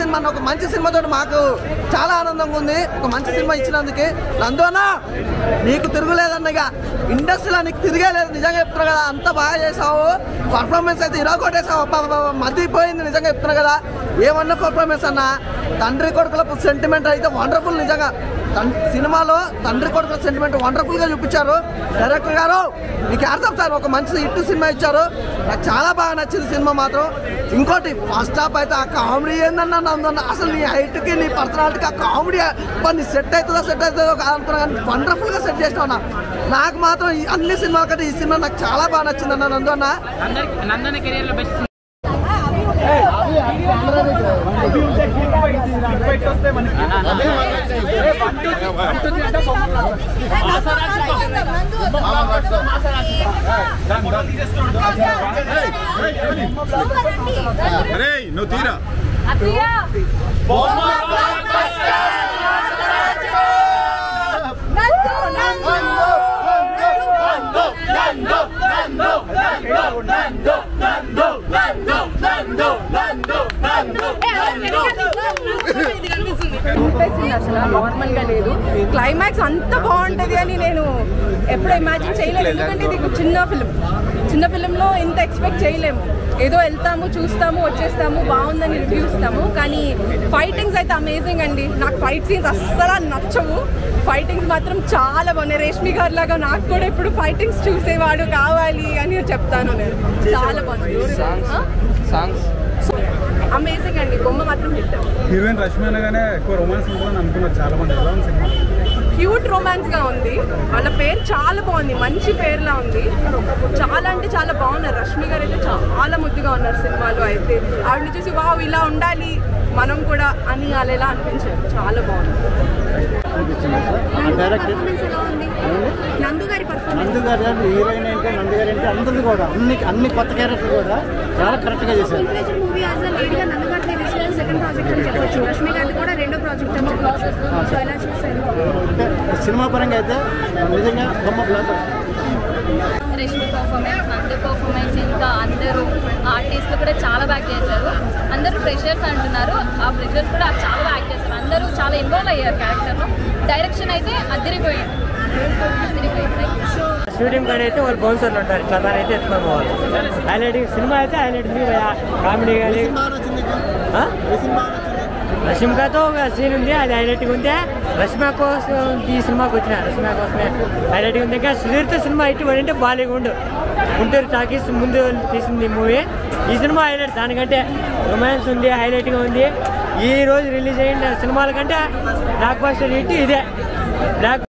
మన ఒక మంచి సినిమాతో మాకు చాలా ఆనందంగా ఉంది ఒక మంచి సినిమా ఇచ్చినందుకు నందోనా నీకు తిరుగులేదన్న ఇక ఇండస్ట్రీలో నీకు తిరిగే లేదు నిజంగా చెప్తున్నా కదా అంత బాగా చేసావు పర్ఫార్మెన్స్ అయితే ఇరా కొట్టేసావు అబ్బా, అబ్బా, అబ్బా, మతిపోయింది నిజంగా చెప్తున్నా కదా ఏమన్నా పర్ఫార్మెన్స్ అన్న తండ్రి కొడుకుల సెంటిమెంట్ అయితే వండర్ఫుల్ నిజంగా తన్- సినిమాలో తండ్రి కొడుకుల సెంటిమెంట్ వండర్ఫుల్ గా చూపించారు డైరెక్టర్ గారు మీకు అర్థం సార్ ఒక మంచి హిట్ సినిమా ఇచ్చారు నాకు చాలా బాగా నచ్చింది సినిమా మాత్రం ఇంకోటి ఫస్ట్ హాఫ్ అయితే ఆ కామెడీ ఏందన్నా నందన్న అసలు నీ హైట్ కి నీ పర్సనాలిటీకి ఆ కామెడీ నీ సెట్ అవుతుందో సెట్ అవుతుందో అనుకున్నా కానీ వండర్ఫుల్ గా సెట్ చేసినావు అన్న నాకు మాత్రం ఈ అన్ని సినిమా కంటే ఈ సినిమా నాకు చాలా బాగా నచ్చింది అన్న నందు అన్న అందరికి నందన కెరీర్ లో బెస్ట్ అరే నువ్వు తీరా చూపేసింది అసలు నార్మల్ గా లేదు క్లైమాక్స్ అంత బాగుంటది అని నేను ఎప్పుడు ఇమాజిన్ చేయలేదు ఎందుకంటే ఇది ఒక చిన్న ఫిలిం చిన్న ఫిలింలో ఇంత ఎక్స్పెక్ట్ చేయలేము ఏదో వెళ్తాము చూస్తాము వచ్చేస్తాము బాగుందని రివ్యూ ఇస్తాము కానీ ఫైటింగ్స్ అయితే అమేజింగ్ అండి నాకు ఫైట్ సీన్స్ అస్సలు నచ్చవు ఫైటింగ్స్ మాత్రం చాలా బాగున్నాయి రేష్మి గారి లాగా నాకు కూడా ఇప్పుడు ఫైటింగ్స్ చూసేవాడు కావాలి అని చెప్తాను నేను చాలా బాగుంది సాంగ్స్ అమేజింగ్ అండి బొమ్మ మాత్రం హిట్ హీరోయిన్ రష్మి అనగానే ఎక్కువ రొమాన్స్ ఉంటుందని అనుకున్నారు చాలా మంది ఎలా ఉంది సినిమా క్యూట్ రొమాన్స్ గా ఉంది వాళ్ళ పేరు చాలా బాగుంది మంచి పేరులా ఉంది చాలా అంటే చాలా బాగున్నారు రష్మి గారు అయితే చాలా ముద్దుగా ఉన్నారు సినిమాలో అయితే ఆవిడని చూసి వావ్ ఇలా ఉండాలి మనం కూడా అని అలా ఎలా అనిపించారు చాలా బాగుంది డైరెక్టర్ నందు గారి పర్ఫార్మెన్స్ నందు గారు కానీ హీరోయిన్ ఏంటి నందు గారు ఏంటి అందరిది కూడా అన్ని అన్ని కొత్త క్యారెక్టర్ కూడా చాలా కరెక్ట్గా చేశారు మూవీ యాజ్ అ లేడీగా నన్ను గారిని రిసీవ్ సెకండ్ ప్రాజెక్ట్ అని చెప్పొచ్చు రష్మి గారిది కూడా రెండో ప్రాజెక్ట్ అని చెప్పొచ్చు సో ఎలా చూసారు అంటే సినిమా పరంగా అయితే నిజంగా బొమ్మ block Rashmi performance Nandu performance ఇంకా అందరూ ఆర్టిస్టులు కూడా చాలా బాగా చేశారు అందరూ ఫ్రెషర్స్ అంటున్నారు ఆ ఫ్రెషర్స్ కూడా చాలా బాగా చేశారు అందరూ చాలా ఇన్వాల్వ్ అయ్యారు క్యారెక్టర్లో డైరెక్షన్ అయితే అదిరిపోయింది అదిరిపోయింది సో షూటింగ్ పని అయితే వాళ్ళు బౌన్సర్లు ఉంటారు ఇట్లా దాని అయితే ఎత్తుకొని పోవాలి హైలైట్ సినిమా అయితే హైలైట్ ఉంది కామెడీ కానీ ఆ? రష్మికతో ఒక సీన్ ఉంది అది హైలైట్గా ఉంది రష్మిక కోసం ఈ సినిమాకి వచ్చిన రష్మిక కోసమే హైలైట్గా ఉంది ఇంకా సుధీర్తో సినిమా ఇటు అంటే బాలీవుడ్ గుంటూరు టాకీస్ ముందు తీసింది మూవీ ఈ సినిమా హైలైట్ దానికంటే రొమాన్స్ ఉంది హైలైట్గా ఉంది ఈ రోజు రిలీజ్ అయిన సినిమాల కంటే బ్లాక్ బస్టర్ హిట్ ఇదే బ్లాక్